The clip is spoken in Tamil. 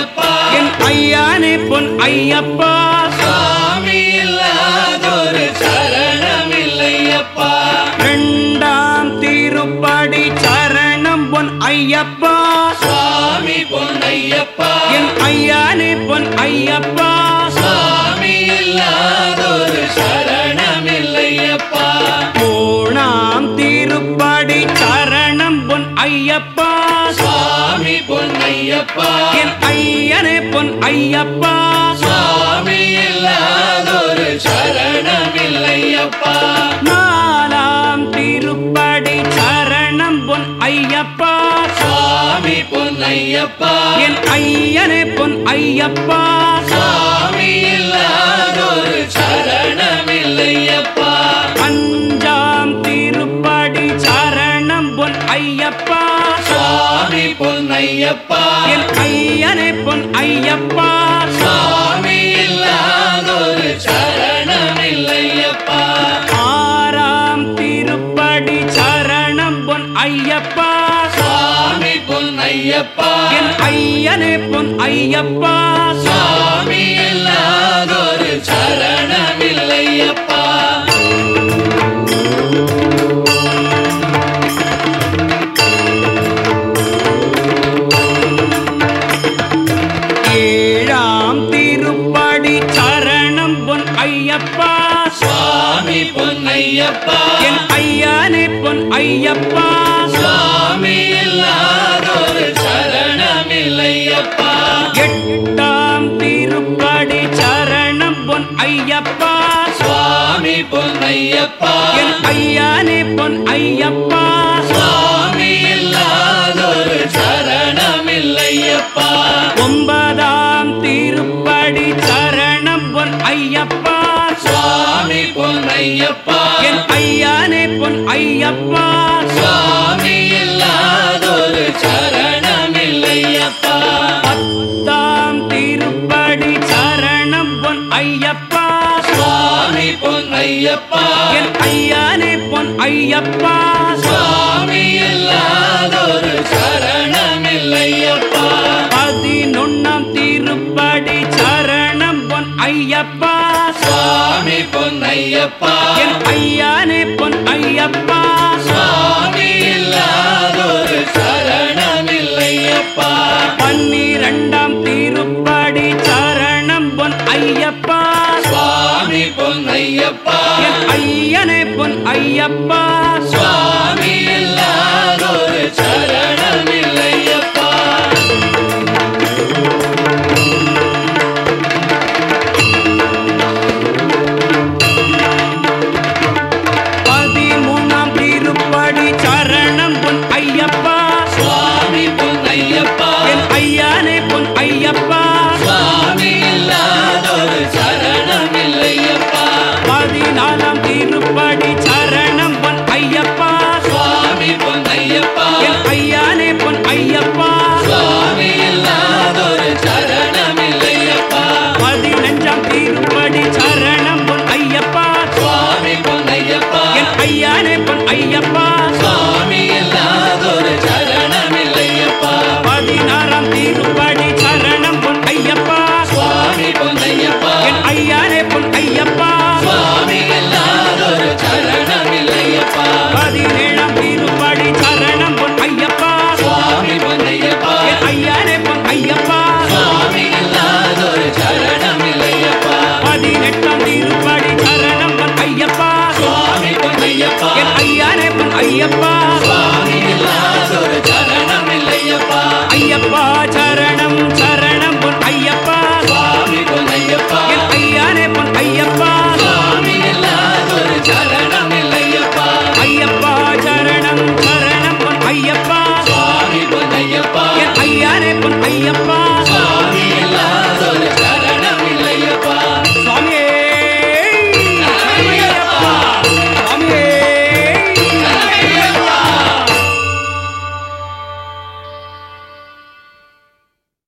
பொன்னையப்பா என் ஐயானே பொன் ஐயப்பா சுவாமி இல்லாதொரு சரணமில்லையப்பா இரண்டாம் திருப்படி சரணம் பொன் ஐயப்பா சுவாமி பொன்னையப்பா என் ஐயானே பொன் ஐயப்பா சுவாமி இல்லாதொரு சரணமில்லையப்பா மூணாம் திருப்படி சரணம் பொன் ஐயப்பா சுவாமி பொன்னையப்பா என் ஐயனே பொன் ஐயப்பா சுவாமி இல்லாதொரு சரணமில்லையப்பா நாலாம் திருப்படி சரணம் பொன் ஐயப்பா சுவாமி பொன்னையப்பா என் ஐயனே பொன் ஐயப்பா சுவாமி இல்லாதொரு சரணமில்லையப்பா அஞ்சாம் திருப்படி சரணம் பொன் ஐயப்பா சுவாமி பொன்னையப்பா என் ஐயனே பொன் ஐயப்பா சுவாமி இல்லாதொரு சரணமில்லையப்பா ஆறாம் திருப்படி சரணம் பொன் ஐயப்பா சுவாமி பொன்னையப்பா என் ஐயனே பொன் ஐயப்பா சுவாமி இல்லாதொரு சரணமில்லையப்பா ஏழாம் திருப்படி சரணம் பொன் ஐயப்பா சுவாமி பொன்னையப்பா என் ஐயனே பொன் ஐயப்பா சுவாமி இல்லாதொரு சரணமில்லையப்பா எட்டாம் திருப்படி சரணம் பொன் ஐயப்பா சுவாமி பொன்னையப்பா என் ஐயனே பொன் ஐயப்பா சுவாமி இல்லாதொரு சரணமில்லையப்பா ஒன்பதாம் திருப்படி சரணம் பொன் ஐயப்பா சுவாமி பொன்னையப்பா என் ஐயனே பொன் ஐயப்பா சுவாமி இல்லாதொரு சரணமில்லையப்பா பத்தாம் திருப்படி சரணம் பொன் ஐயப்பா சுவாமி பொன்னையப்பா என் ஐயனே பொன் ஐயப்பா சுவாமி இல்லாதொரு சரணமில்லையப்பா பதினொன்னாம் திருப்படி சரணம் பொன் ஐயப்பா சுவாமி பொன்னையப்பா என் ஐயனே பொன் ஐயப்பா சுவாமி இல்லாதொரு சரணமில்லையப்பா பன்னிரண்டாம் திருப்படி சரணம் பொன் ஐயப்பா சுவாமி பொன்னையப்பா என் ஐயனே பொன் ஐயப்பா சுவாமி இல்லாதொரு சரணமில்லையப்பா பதிமூணாம் திருப்படி சரணம் பொன் ஐயப்பா சுவாமி பொன்னையப்பா என் ஐயனே பொன் ஐயப்பா சுவாமி இல்லாதொரு சரணமில்லையப்பா பதினாலாம் திருப்படி சரணம் பொன் ஐயப்பா சுவாமி பொன்னையப்பா என் ஐயனே பொன் ஐயப்பா சுவாமி இல்லாதொரு சரணமில்லையப்பா பதினஞ்சாம் திருப்படி சரணம் பொன் ஐயப்பா சுவாமி பொன்னையப்பா என் ஐயனே பொன் ஐயப்பா சுவாமி இல்லாதொரு சரணமில்லையப்பா பதினாறாம் திருப்படி சரணம் பொன் ஐயப்பா சுவாமி பொன்னையப்பா என் ஐயனே பொன் ஐயப்பா சுவாமி இல்லாதொரு சரணமில்லையப்பா பதினேழாம் திருப்படி சரணம் பொன் ஐயப்பா சுவாமி பொன்னையப்பா என் ஐயனே பொன் ஐயப்பா சுவாமி இல்லாதொரு சரணமில்லையப்பா பதினெட்டாம் திருப்படி சரணம் பொன் ஐயப்பா சுவாமி பொன்னையப்பா என் ஐயனே பொன் ஐயப்பா சுவாமி இல்லாதொரு சரணமில்லையப்பா ஐயப்பா சரணம் சரணம் பொன் ஐயப்பா சுவாமி பொன்னையப்பா என் ஐயனே பொன் ஐயப்பா சுவாமி இல்லாதொரு சரணமில்லையப்பா ஐயப்பா சரணம் சரணம் பொன் ஐயப்பா சுவாமி பொன்னையப்பா என் ஐயனே பொன் ஐயப்பா